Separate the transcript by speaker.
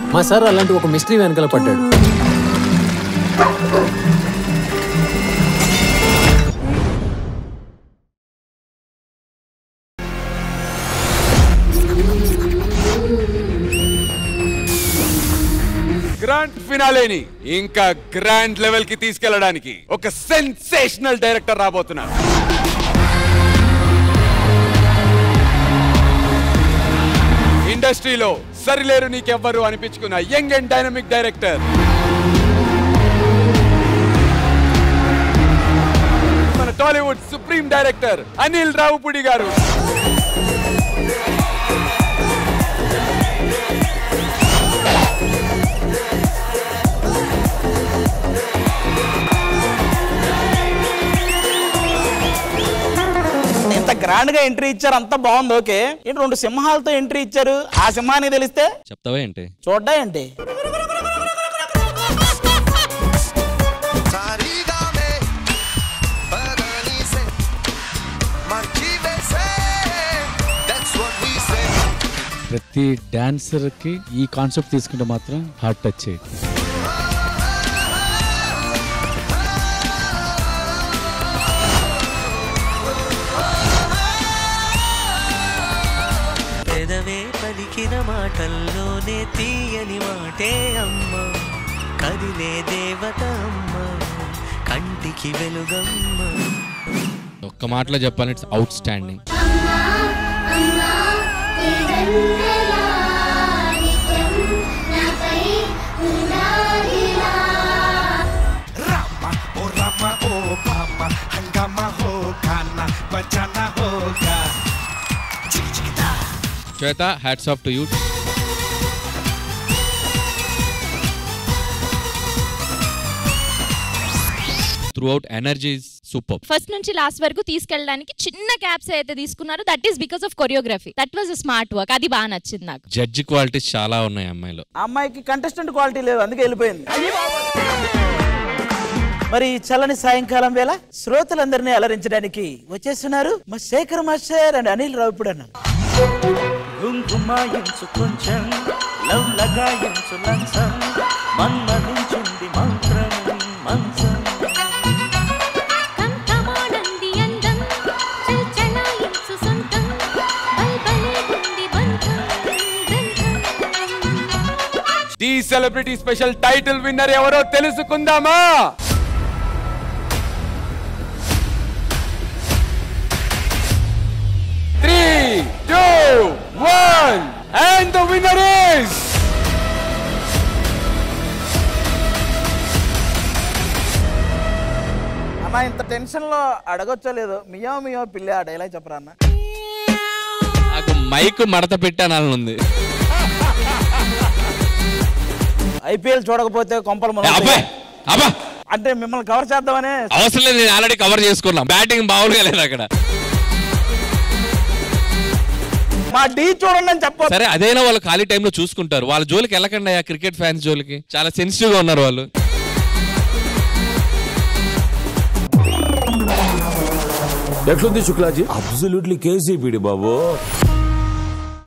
Speaker 1: మా సార్ అలాంటి ఒక మిస్టరీ వెనకాల పడ్డాడు
Speaker 2: గ్రాండ్ ఫినాలేని ఇంకా గ్రాండ్ లెవెల్ కి తీసుకెళ్ళడానికి ఒక సెన్సేషనల్ డైరెక్టర్ రాబోతున్నారు ఇండస్ట్రీలో సరిలేరు నీకెవ్వరు అనిపించుకున్న యంగ్ అండ్ డైనమిక్ డైరెక్టర్ మన టాలీవుడ్ సుప్రీం డైరెక్టర్ అనిల్ రావుపుడి గారు
Speaker 3: ఇంత గ్రాండ్ గా ఎంట్రీ ఇచ్చారు అంతా బాగుంది ఓకే ఏంటి రెండు సింహాలతో ఎంట్రీ ఇచ్చారు ఆ సింహానికి తెలిస్తే
Speaker 4: చెప్తావా ఏంటి
Speaker 3: చూడ్డా ఏంటి
Speaker 5: ప్రతి డాన్సర్ కి ఈ కాన్సెప్ట్ తీసుకుంటే మాత్రం హార్ట్ టచ్ చేయండి
Speaker 6: పెదవే పలికిన మాటల్లోనే తీయని మాటే అమ్మ కదిలే దేవత అమ్మ కంటికి వెలుగమ్మ
Speaker 4: ఒక్క మాటలో చెప్పాలి it's outstanding Shweta hats off to you throughout energy super
Speaker 7: first నుంచి లాస్ట్ వరకు తీసుకెళ్ళడానికి చిన్న క్యాప్స్ అయితే తీసుకున్నారో that is because of choreography that was smart work అది బాగా నచ్చింది నాకు
Speaker 4: జడ్జి క్వాలిటీస్ చాలా ఉన్నాయి అమ్మాయిలో
Speaker 3: ఆ అమ్మాయికి కంటెస్టెంట్ క్వాలిటీ లేదు అందుకే వెళ్ళిపోయింది మరి ఈ చల్లని సాయంకాలం వేళ శ్రోతలందరినీ అలరించడానికి వచ్చేస్తున్నారు మా శేఖర్ మాస్టర్ అండ్ అనిల్ రావుపుడు అన్న
Speaker 6: గుంగుమాయించు కొంచెం లవ్ లగాయించు లంచం మన్మధించుంది మంత్రం మంచం
Speaker 7: కంఠమాడంది అందం చల్చలాయించు సొంతం బల్బలేగుంది బంధం
Speaker 2: the celebrity special title winner ఎవరో తెలుసుకుందామా three two one and the winner is
Speaker 3: అన్న ఇంత టెన్షన్ లో అడగొచ్చో లేదో మియో మియో పిల్లి ఆ డైలాగ్ చెప్పరా అన్న
Speaker 4: నాకు మైక్ మడత పెట్టాను ఉంది
Speaker 3: ఐపీఎల్ చూడకపోతే కొంపలు
Speaker 4: ఏ, అబ్బాయి అబ్బా
Speaker 3: అంటే మిమ్మల్ని కవర్ చేద్దామనే
Speaker 4: అవసరం లేదు నేను ఆల్రెడీ కవర్ చేసుకున్నా బ్యాటింగ్ మామూలుగా లేదు అక్కడ
Speaker 3: మా డీ చూడండి అని చెప్ప
Speaker 4: సరే అదైనా వాళ్ళు ఖాళీ టైంలో చూసుకుంటారు వాళ్ళ జోలికి వెళ్ళకండి ఆ క్రికెట్ ఫ్యాన్స్ జోలికి చాలా సెన్సిటివ్ గా ఉన్నారు వాళ్ళు
Speaker 8: ఎట్లుంది శుక్లాజీ అబ్సల్యూట్లీ కేసీపీడి బాబు